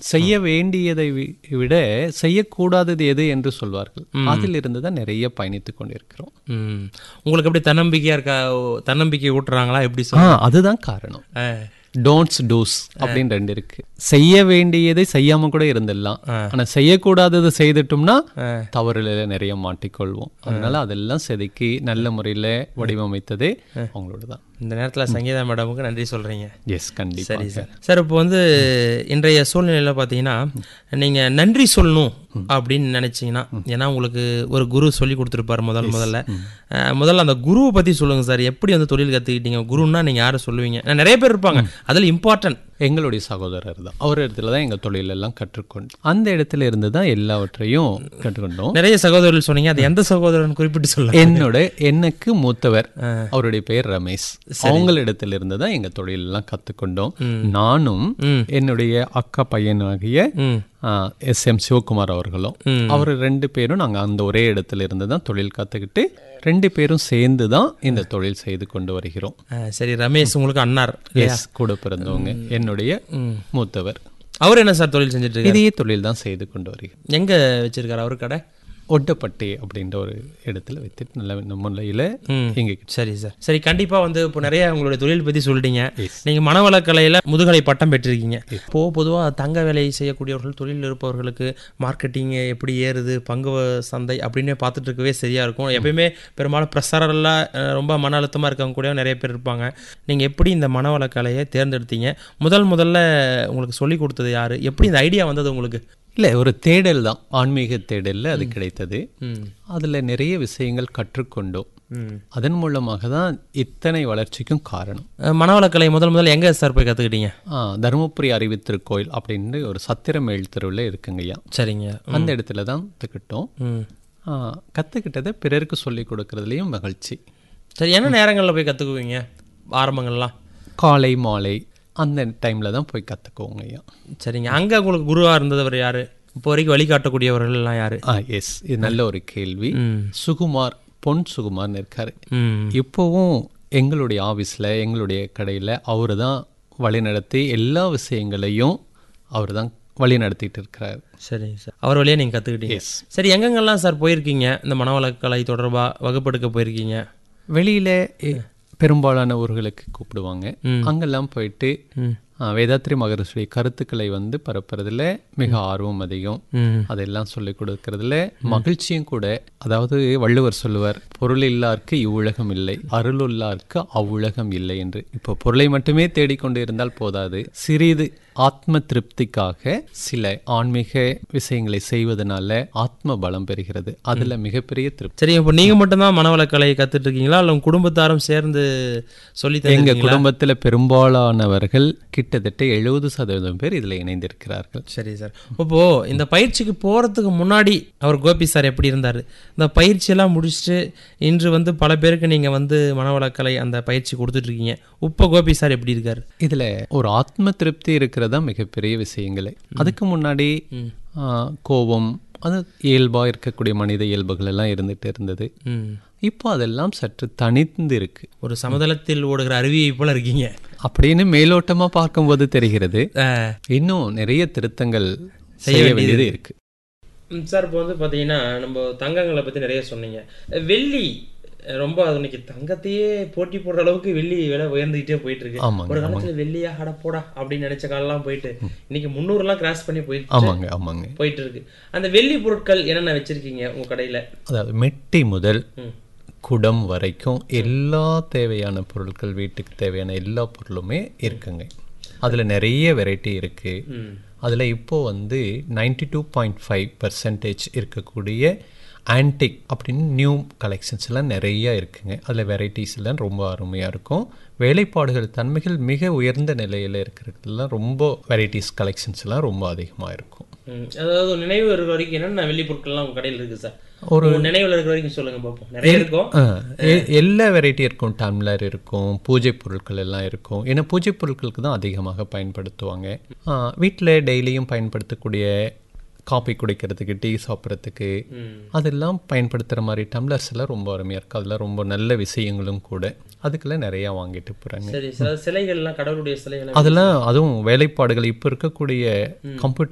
செய்ய வேண்டியதை வி- விட செய்யக்கூடாதது எது என்று சொல்வார்கள் அதிலிருந்து தான் நிறைய பயணித்து கொண்டிருக்கிறோம் ம் உங்களுக்கு எப்படி தன்னம்பிக்கையா இருக்கா ஓ, தன்னம்பிக்கை ஊட்டுறாங்களா எப்படி ஆ சொல்ல அதுதான் காரணம் டோன்ட்ஸ் டூஸ் அப்படின்னு ரெண்டு இருக்கு செய்ய வேண்டியதை செய்யாம கூட இருந்துடலாம் ஆனா செய்யக்கூடாததை செய்துட்டோம்னா தவறுல நிறைய மாட்டிக்கொள்வோம் அதனால அதெல்லாம் செதுக்கி நல்ல முறையில வடிவமைத்ததே அவங்களோட தான் இந்த நேரத்தில் சங்கீதா மேடமுக்கு நன்றி சொல்றீங்க எஸ் கண்டிப்பா சரி சார் சார் இப்போ வந்து இன்றைய சூழ்நிலையில் பார்த்தீங்கன்னா நீங்கள் நன்றி சொல்லணும் அப்படின்னு நினச்சிங்கன்னா ஏன்னா உங்களுக்கு ஒரு குரு சொல்லி கொடுத்துருப்பாரு முதல் முதல்ல அஹ், முதல்ல அந்த குருவை பற்றி சொல்லுங்கள் சார் எப்படி வந்து தொழில் கற்றுக்கிட்டீங்க குருன்னா நீங்கள் யாரை சொல்லுவீங்க நான் நிறைய பேர் இருப்பாங்க அதில் இம்பார்ட்டன்ட் எங்களுடைய சகோதரர் தான் அவர் இடத்துல தான் எங்க தொழிலெல்லாம் கற்றுக்கொண்டோம் அந்த இடத்துல இருந்து தான் எல்லாவற்றையும் கற்றுக்கொண்டோம் நிறைய சகோதரர்கள் சொன்னீங்க அது எந்த சகோதரன் குறிப்பிட்டு சொல்ல என்னோட எனக்கு மூத்தவர் அவருடைய பெயர் ரமேஷ் அவங்களிடத்துல இருந்து தான் எங்க தொழிலெல்லாம் கத்துக்கொண்டோம் நானும் என்னுடைய அக்கா பையனாகிய ம் எஸ் எம் சிவகுமார் அவர்களும் அவர் ரெண்டு பேரும் நாங்க அந்த ஒரே இடத்துல இருந்து தான் தொழில் கத்துக்கிட்டு ரெண்டு பேரும் சேர்ந்து தான் இந்த தொழில் செய்து கொண்டு வருகிறோம் அஹ், சரி ரமேஷ் உங்களுக்கு அண்ணார் எஸ் கூட பிறந்தவங்க என்னுடைய மூத்தவர் அவர் என்ன சார் தொழில் செஞ்சுட்டு இருக்காரு இதையே தொழில் தான் செய்து கொண்டு வருகிறோம் எங்க வச்சிருக்காரு அவர் கடை ஒட்டப்பட்டி அப்படின்ற ஒரு இடத்துல வைத்துட்டு நல்ல முறையில் இங்க சரி சார் சரி கண்டிப்பா வந்து இப்போ நிறைய உங்களுடைய தொழில் பத்தி சொல்லிட்டீங்க நீங்க மனவளக்கலையில முதுகலை பட்டம் பெற்றிருக்கீங்க இப்போ பொதுவா தங்க வேலை செய்யக்கூடியவர்கள் தொழில் இருப்பவர்களுக்கு மார்க்கெட்டிங் எப்படி ஏறுது பங்கு சந்தை அப்படின்னு பார்த்துட்டு இருக்கவே சரியா இருக்கும் எப்பயுமே பெரும்பாலும் ப்ரெஷரெல்லாம் ரொம்ப மன அழுத்தமா இருக்கவங்க கூட நிறைய பேர் இருப்பாங்க நீங்க எப்படி இந்த மனவளக்கலையை தேர்ந்தெடுத்தீங்க முதல் முதல்ல உங்களுக்கு சொல்லி கொடுத்தது யாரு எப்படி இந்த ஐடியா வந்தது உங்களுக்கு இல்லை ஒரு தேடல் தான் ஆன்மீக தேடல்ல அது கிடைத்தது ம் அதுல நிறைய விஷயங்கள் கற்றுக்கொண்டோம் ம் அதன் மூலமாக தான் இத்தனை வளர்ச்சிக்கும் காரணம் அஹ் மனவளக்கலை முதல் முதல்ல எங்க சார் போய் கத்துக்கிட்டீங்க ஆ, தருமபுரி அறிவு திருக்கோயில் அப்படின்னு ஒரு சத்திரமேல் தெருவில் இருக்குங்கய்யா சரிங்க அந்த இடத்துல தான் கற்றுக்கிட்டோம் ம் கற்றுக்கிட்டதை பிறருக்கு சொல்லி கொடுக்கறதுலையும் மகிழ்ச்சி சரி என்ன நேரங்களில் போய் கற்றுக்குவீங்க ஆரம்பங்கள்லாம் காலை மாலை அந்த டைமில் தான் போய் கற்றுக்குவோங்க ஐயா சரிங்க அங்கே உங்களுக்கு குருவாக இருந்தவர் யார் இப்போ வரைக்கும் வழிகாட்டக்கூடியவர்கள் எல்லாம் யார் ஆ எஸ் இது நல்ல ஒரு கேள்வி ம் சுகுமார் பொன் சுகுமார்னு இருக்காரு ம் இப்போவும் எங்களுடைய ஆஃபீஸில் எங்களுடைய கடையில் அவர் தான் வழிநடத்தி எல்லா விஷயங்களையும் அவர் தான் வழி நடத்திட்டு இருக்கிறார் சரிங்க சார் அவர் வழியாக நீங்கள் கற்றுக்கிட்டீங்க எஸ் சரி எங்கெங்கெல்லாம் சார் போயிருக்கீங்க இந்த மனவளக்கலை தொடர்பாக வகுப்பெடுக்க போயிருக்கீங்க வெளியில் பெரும்பாலான ஊர்களுக்கு கூப்பிடுவாங்க அங்கெல்லாம் போயிட்டு ம் ஆ, வேதாத்ரி மகரிஷி கருத்துக்களை வந்து பரப்புறதுல மிக ஆர்வம் அதிகம் ம் அதெல்லாம் சொல்லிக் கொடுக்கறதுல மகிழ்ச்சியும் கூட அதாவது வள்ளுவர் சொல்லுவார் பொருள் இல்லார்க்கு இவ்வுலகம் இல்லை அருளுள்ளார்க்கு அவ்வுலகம் இல்லை என்று இப்போ பொருளை மட்டுமே தேடிக்கொண்டு இருந்தால் போதாது சிறிது ஆத்ம திருப்திக்காக சில ஆன்மீக விஷயங்களை செய்வதனால ஆத்ம பலம் பெறுகிறது அதுல மிகப்பெரிய திருப்தி சரி இப்போ நீங்கள் மட்டும்தான் மனவளக்கலையை கற்றுட்டு இருக்கீங்களா இல்லை உங்கள் குடும்பத்தாரும் சேர்ந்து சொல்லி எங்க தருவீங்களா குடும்பத்துல பெரும்பாலானவர்கள் கிட்டத்தட்ட எழுபது சதவீதம் பேர் இதுல இணைந்திருக்கிறார்கள் சரி சார் இப்போ இந்த பயிற்சிக்கு போகிறதுக்கு முன்னாடி அவர் கோபி சார் எப்படி இருந்தார் இந்த பயிற்சியெல்லாம் முடிச்சுட்டு இன்று வந்து பல பேருக்கு நீங்கள் வந்து மனவளக்கலை அந்த பயிற்சி கொடுத்துட்ருக்கீங்க இப்போ கோபி சார் எப்படி இருக்கார் இதுல ஒரு ஆத்ம திருப்தி இருக்கிறதா மிகப்பெரிய விஷயங்களே அதுக்கு முன்னாடி ஆ, கோபம் அது இயல்பா இருக்கக்கூடிய மனித இயல்புகள் எல்லாம் இருந்துட்டு இருந்தது ம் இப்போ அதெல்லாம் சற்று தனிந்து இருக்கு ஒரு சமதளத்தில் ஓடுகிற அருவியை போல இருக்கீங்க அப்படின்னு மேலோட்டமா பார்க்கும்போது தெரிகிறது அஹ், இன்னும் நிறைய திருத்தங்கள் செய்ய வேண்டியது இருக்கு ம், சார் இப்போ வந்து பார்த்தீங்கன்னா நம்ம தங்கங்களை பற்றி நிறைய சொன்னீங்க வெள்ளி அஹ், ரொம்ப அது இன்னைக்கு தங்கத்தையே போட்டி போடுற அளவுக்கு வெள்ளி விலை உயர்ந்துகிட்டே போயிட்டு இருக்கு ஆமாங்க, ஒரு காலத்துல வெள்ளியா அட போடா அப்படின்னு நினைச்ச காலம்லாம் போயிட்டு இன்னைக்கு முந்நூறுலாம் கிராஸ் பண்ணி போயிட்டு ஆமாங்க ஆமாங்க போயிட்டு இருக்கு அந்த வெள்ளி பொருட்கள் என்னென்ன வச்சிருக்கீங்க உங்க கடையில அதாவது மெட்டி முதல் ம். குடம் வரைக்கும் எல்லா தேவையான பொருட்கள் வீட்டுக்கு தேவையான எல்லா பொருளுமே இருக்குங்க அதில் நிறைய வெரைட்டி இருக்கு ம் அதில் இப்போ வந்து ninety two point five percentage இருக்கக்கூடிய ஆன்டிக் அப்படின்னு நியூ கலெக்ஷன்ஸ் எல்லாம் நிறைய இருக்குங்க அதில் வெரைட்டிஸ் எல்லாம் ரொம்ப அருமையாக இருக்கும் வேலைப்பாடுகள் தன்மைகள் மிக உயர்ந்த நிலையில் இருக்கிறதுலாம் ரொம்ப வெரைட்டிஸ் கலெக்ஷன்ஸ் எல்லாம் ரொம்ப அதிகமாக இருக்கும் ம். அதாவது ஒரு நினைவு இருக்கிற வரைக்கும் என்னென்ன வெள்ளி பொருட்கள்லாம் உங்க கடையில இருக்கு சார் ஒரு உங்க நினைவுல இருக்கிற வரைக்கும் சொல்லுங்க பார்ப்போம் நிறைய இருக்கும் ஆ, எ- எல்லா வெரைட்டி இருக்கும் டம்ளர் இருக்கும் பூஜை பொருட்கள் எல்லாம் இருக்கும் ஏன்னா பூஜை பொருட்களுக்கு தான் அதிகமாக பயன்படுத்துவாங்க வீட்டில் டெய்லியும் பயன்படுத்தக்கூடிய காபி குடிக்கிறதுக்கு டீ சாப்பிட்றதுக்கு ம் அதெல்லாம் பயன்படுத்துகிற மாதிரி டம்ளர்ஸ் எல்லாம் ரொம்ப அருமையாக இருக்குது அதெல்லாம் ரொம்ப நல்ல விஷயங்களும் கூட அதுக்கெல்லாம் நிறையா வாங்கிட்டு போகிறாங்க சரி சில சிலைகள்லாம் கடவுளுடைய சிலைகள் அதெல்லாம் அதுவும் வேலைப்பாடுகள் இப்போ இருக்கக்கூடிய கம்ப்யூட்டர்